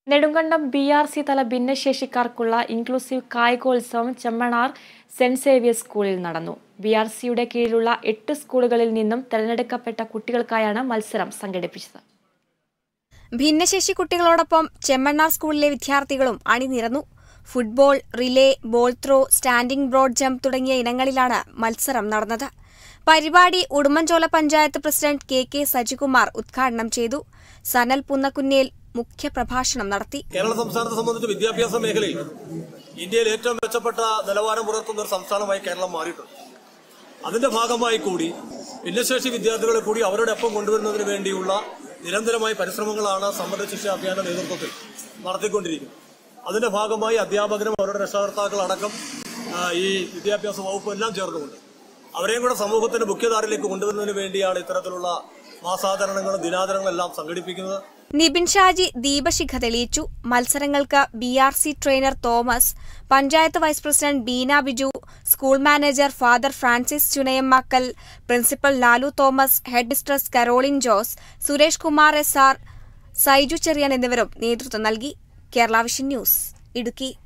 Nedumkandam B R C തല ഭിന്നശേഷിക്കാർക്കുള്ള inclusive കായികോത്സവം ചെമ്മണാർ സെന്റ് സേവിയർ സ്കൂളിൽ നടന്നു ബി ആർ സിയുടെ കീഴിലുള്ള എട്ട് സ്കൂളുകളിൽ നിന്നും തെരഞ്ഞെടുക്കപ്പെട്ട കുട്ടികൾക്കായാണ് മത്സരം സംഘടിപ്പിച്ചത് ഭിന്നശേഷി കുട്ടികളോടൊപ്പം ചെമ്മണ്ണാർ സ്കൂളിലെ വിദ്യാർത്ഥികളും അണിനിരന്നു football relay ball throw standing broad jump തുടങ്ങിയ ഇനങ്ങളിലാണ് മത്സരം നടന്നത് പരിപാടി Udumbanchola panchayat president K K Sajikumar ഉദ്ഘാടനം ചെയ്തു സനൽ പുന്നക്കുന്നേൽ മുഖ്യപ്രഭാഷണം നടത്തി കേരള സംസ്ഥാനത്തെ സംബന്ധിച്ച് വിദ്യാഭ്യാസ മേഖലയിൽ ഇന്ത്യയിൽ ഏറ്റവും മെച്ചപ്പെട്ട നിലവാരം പുലർത്തുന്ന ഒരു സംസ്ഥാനമായി കേരളം മാറിയിട്ടുണ്ട് അതിന്റെ ഭാഗമായി കൂടി ഭിന്നശേഷി വിദ്യാർത്ഥികളെ കൂടി അവരുടെ ഒപ്പം കൊണ്ടുവരുന്നതിന് വേണ്ടിയുള്ള നിരന്തരമായ പരിശ്രമങ്ങളാണ് സമ്മത ശിക്ഷ അഭിയാന നേതൃത്വത്തിൽ നടത്തിക്കൊണ്ടിരിക്കുന്നത് അതിന്റെ ഭാഗമായി അധ്യാപകരും അവരുടെ രക്ഷകർത്താക്കൾ അടക്കം ആ, ഈ വിദ്യാഭ്യാസ വകുപ്പും എല്ലാം ചേർന്നുകൊണ്ട് അവരെയും കൂടെ സമൂഹത്തിന്റെ മുഖ്യധാരയിലേക്ക് കൊണ്ടുവരുന്നതിന് വേണ്ടിയാണ് ഇത്തരത്തിലുള്ള മാസാചരണങ്ങളും ദിനാചരണങ്ങളും എല്ലാം സംഘടിപ്പിക്കുന്നത് നിബിൻ ഷാജി ദീപശിഖ തെളിയിച്ചു മത്സരങ്ങൾക്ക് B R C trainer Thomas panchayat vice president Beena Biju school manager Father Francis Chunayammakkal principal Lalu Thomas head mistress Caroline Jose Suresh Kumar S R Saiju Cherian എന്നിവരും നേതൃത്വം നൽകി കേരള വിഷൻ ന്യൂസ് ഇടുക്കി